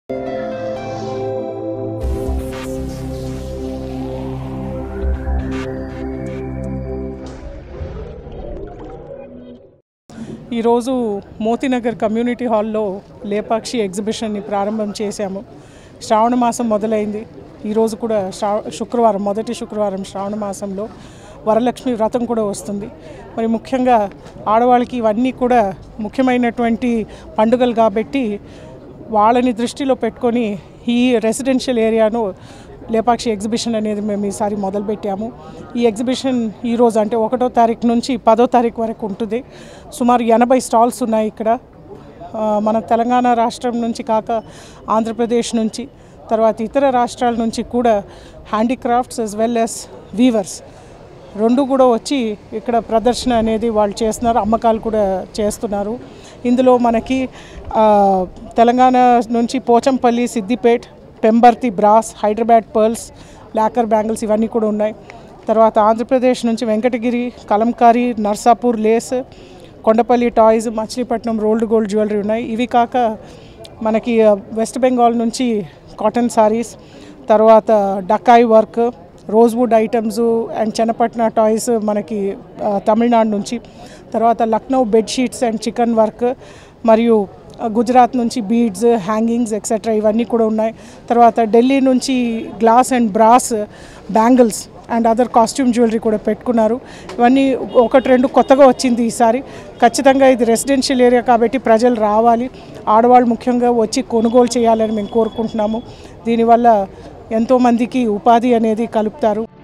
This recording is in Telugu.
ఈరోజు మోతీనగర్ కమ్యూనిటీ హాల్లో లేపాక్షి ఎగ్జిబిషన్ని ప్రారంభం చేశాము శ్రావణ మాసం మొదలైంది ఈరోజు కూడా శ్రా శుక్రవారం మొదటి శుక్రవారం శ్రావణ మాసంలో వరలక్ష్మి వ్రతం కూడా వస్తుంది మరి ముఖ్యంగా ఆడవాళ్ళకి ఇవన్నీ కూడా ముఖ్యమైనటువంటి పండుగలు కాబట్టి వాళ్ళని దృష్టిలో పెట్టుకొని ఈ రెసిడెన్షియల్ ఏరియాను లేపాక్షి ఎగ్జిబిషన్ అనేది మేము ఈసారి మొదలుపెట్టాము ఈ ఎగ్జిబిషన్ ఈరోజు అంటే ఒకటో తారీఖు నుంచి పదో తారీఖు వరకు ఉంటుంది సుమారు ఎనభై స్టాల్స్ ఉన్నాయి ఇక్కడ ఆ, మన తెలంగాణ రాష్ట్రం నుంచి కాక ఆంధ్రప్రదేశ్ నుంచి తర్వాత ఇతర రాష్ట్రాల నుంచి కూడా handicrafts as well as weavers రెండు కూడా వచ్చి ఇక్కడ ప్రదర్శన అనేది వాళ్ళు చేస్తున్నారు అమ్మకాలు కూడా చేస్తున్నారు ఇందులో మనకి ఆ, తెలంగాణ నుంచి Pochampally Siddipet Pembarthi brass Hyderabad pearls lacquer bangles ఇవన్నీ కూడా ఉన్నాయి తర్వాత ఆంధ్రప్రదేశ్ నుంచి Venkatagiri Kalamkari Narsapur lace Kondapalli toys Machilipatnam rolled gold jewellery ఉన్నాయి ఇవి కాక మనకి ఆ, వెస్ట్ బెంగాల్ నుంచి కాటన్ సారీస్ తర్వాత డకాయ్ work rosewood items and Channapatna toys మనకి ఆ, తమిళనాడు నుంచి తర్వాత Lucknow bedsheets and chikan work మరియు ఆ, గుజరాత్ నుంచి బీడ్స్ హ్యాంగింగ్స్ ఎక్సెట్రా ఇవన్నీ కూడా ఉన్నాయి తర్వాత ఢిల్లీ నుంచి glass and brass bangles and other costume jewellery కూడా పెట్టుకున్నారు ఇవన్నీ ఒకటి రెండు కొత్తగా వచ్చింది ఈసారి ఖచ్చితంగా ఇది రెసిడెన్షియల్ ఏరియా కాబట్టి ప్రజలు రావాలి ఆడవాళ్ళు ముఖ్యంగా వచ్చి కొనుగోలు చేయాలని మేము కోరుకుంటున్నాము దీనివల్ల ఎంతోమందికి ఉపాధి అనేది కలుపుతారు